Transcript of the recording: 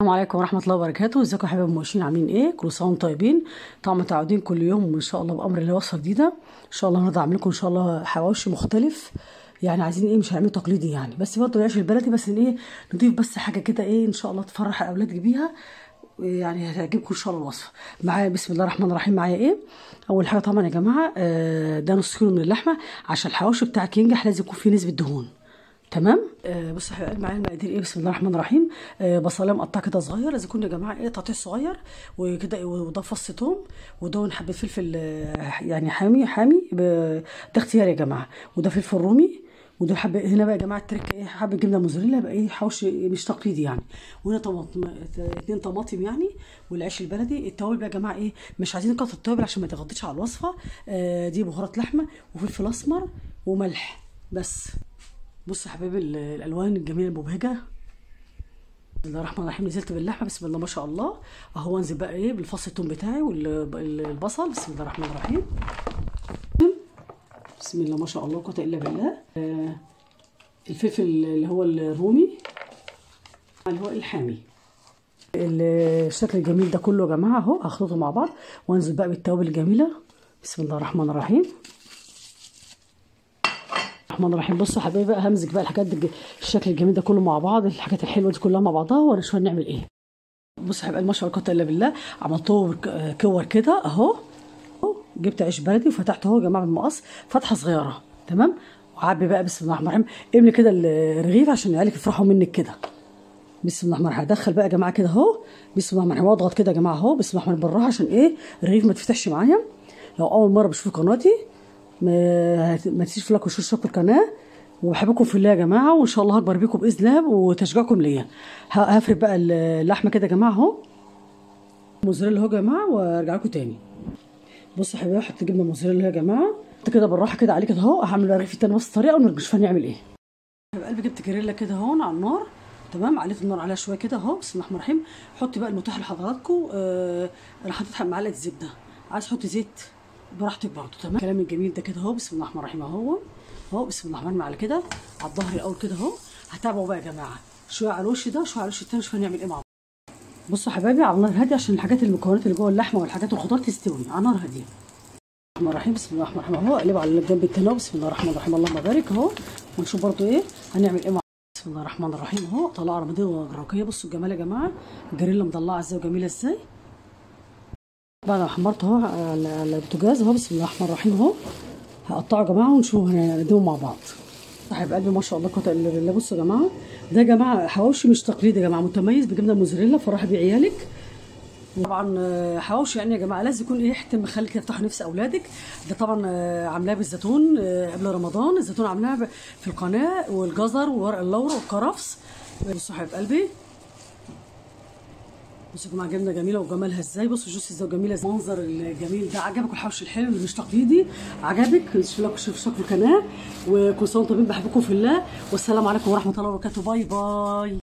السلام عليكم ورحمة الله وبركاته ازيكم يا حبايب المؤشرين عاملين ايه كل سنة وانتم طيبين طبعا متعودين كل يوم ان شاء الله بأمر الله وصفة جديدة ان شاء الله النهارده هعمل لكم ان شاء الله حواوشي مختلف يعني عايزين ايه مش هنعمل تقليدي يعني بس برضه العيش البلدي بس ان ايه نضيف بس حاجة كده ايه ان شاء الله تفرح الاولاد بيها يعني هتعجبكم ان شاء الله الوصفه معايا بسم الله الرحمن الرحيم معايا ايه اول حاجه طبعا يا جماعه آه، ده نص كيلو من اللحمه عشان الحواوشي بتاعك ينجح لازم يكون فيه نسبه دهون تمام آه بص يا حبايبي معايا المقادير ايه بسم الله الرحمن الرحيم آه بصلايه مقطعه كده صغير لازم يكون يا جماعه ايه تقطيع صغير وكده إيه، وده فص توم وده حبه فلفل آه، يعني حامي حامي ب- ده اختياري يا جماعه وده فلفل رومي ودول حبه هنا بقى يا جماعه التركه ايه حبه جبنه موزاريلا يبقى ايه حوشي مش تقليدي يعني وهنا طماطم اتنين طماطم يعني والعيش البلدي التوابل بقى يا جماعه ايه مش عايزين نكتر التوابل عشان ما تغطيش على الوصفه آه دي بهارات لحمه وفلفل اسمر وملح بس بص يا حبايبي ال- الالوان الجميله المبهجه بسم الله الرحمن الرحيم نزلت باللحمه بسم الله ما شاء الله اهو انزل بقى ايه بالفص الثوم بتاعي والبصل بسم الله الرحمن الرحيم بسم الله ما شاء الله قوه الا بالله آه الفلفل اللي هو الرومي اللي هو الحامي الشكل الجميل ده كله يا جماعه اهو هخلطه مع بعض وانزل بقى بالتوابل الجميله بسم الله الرحمن الرحيم الرحمن الرحيم بصوا يا حبايبي بقى همزج بقى الحاجات دي الشكل الجميل ده كله مع بعض الحاجات الحلوه دي كلها مع بعضها وانا شويه نعمل ايه بص يا حبايبي ما شاء الله قوه الا بالله عملته ك- كور كده اهو أهو. جبت عيش بلدي وفتحته اهو يا جماعه بالمقص فتحه صغيره تمام وعبي بقى بسم الله الرحمن الرحيم املي كده الرغيف عشان العيال يفرحوا منك كده بسم الله الرحمن الرحيم هدخل بقى يا جماعه كده اهو بسم الله الرحمن الرحيم واضغط كده يا جماعه اهو بسم الله الرحمن الرحيم بالراحه عشان ايه الرغيف ما تفتحش معايا لو اول مره بتشوفوا قناتي ما ما تنسيش لايك واشتراك في القناه وبحبكم في الله يا جماعه وان شاء الله هكبر بيكم باذن الله وتشجيعكم ليا ه- هفرد بقى اللحمه كده يا جماعه اهو موزاريلا اهو يا جماعه وارجع لكم تاني بصوا يا حبايبي احط جبنه موزاريلا اهو يا جماعه حط كده بالراحه كده عليه كده اهو هعمل بقى الرغيف التاني نفس الطريقه ونرجع نشوف هنعمل ايه يا قلبي جبت جريلا كده اهو على النار تمام عليت النار عليها شويه كده اهو بسم الله الرحمن الرحيم حطي بقى المتاح لحضراتكم آه انا حطيت معلقه زبده عايز تحطي زيت براحتك برضه تمام الكلام الجميل ده كده اهو بسم الله الرحمن الرحيم اهو اهو بسم الله الرحمن الرحيم على كده على الظهر الاول كده اهو هتابعوا بقى يا جماعه شويه على الوش ده شويه على الوش التاني شويه هنعمل ايه مع بعض بصوا يا حبايبي على نار هاديه عشان الحاجات المكونات اللي جوه اللحمه والحاجات الخضار تستوي على نار هاديه الرحمن الرحيم بسم الله الرحمن الرحيم اهو اقلبه على الجنب التاني أهو. بسم الله الرحمن الرحيم اللهم بارك اهو ونشوف برضو ايه هنعمل ايه مع بسم الله الرحمن الرحيم اهو طلع رماديه وراقيه بصوا الجمال يا جماعه الجريلا مضلعه ازاي وجميله ازاي بعد ما حمرت اهو على على البوتاجاز اهو بسم الله الرحمن الرحيم اهو هقطعه يا جماعه ونشوف هنقدمه مع بعض صاحب قلبي ما شاء الله قوه الا بالله بصوا يا جماعه ده يا جماعه حواوشي مش تقليدي يا جماعه متميز بجبنه موزاريلا فرحي بيه عيالك طبعا آه، حواوشي يعني يا جماعه لازم يكون ريحه مخلي كده تفتح نفس اولادك ده طبعا آه، عاملاه بالزيتون آه، قبل رمضان الزيتون عاملاها ب- في القناه والجزر وورق اللورا والكرفس بصوا حبيب قلبي بصوا يا جماعه جبنه جميله وجمالها ازاي بصوا جوسي ازاي وجميله ازاي المنظر الجميل ده عجبك الحوش الحلو اللي مش تقليدي عجبك اشتركوا في اشتراك في القناه وكل سنه وانتم طيبين بحبكم في الله والسلام عليكم ورحمه الله وبركاته باي باي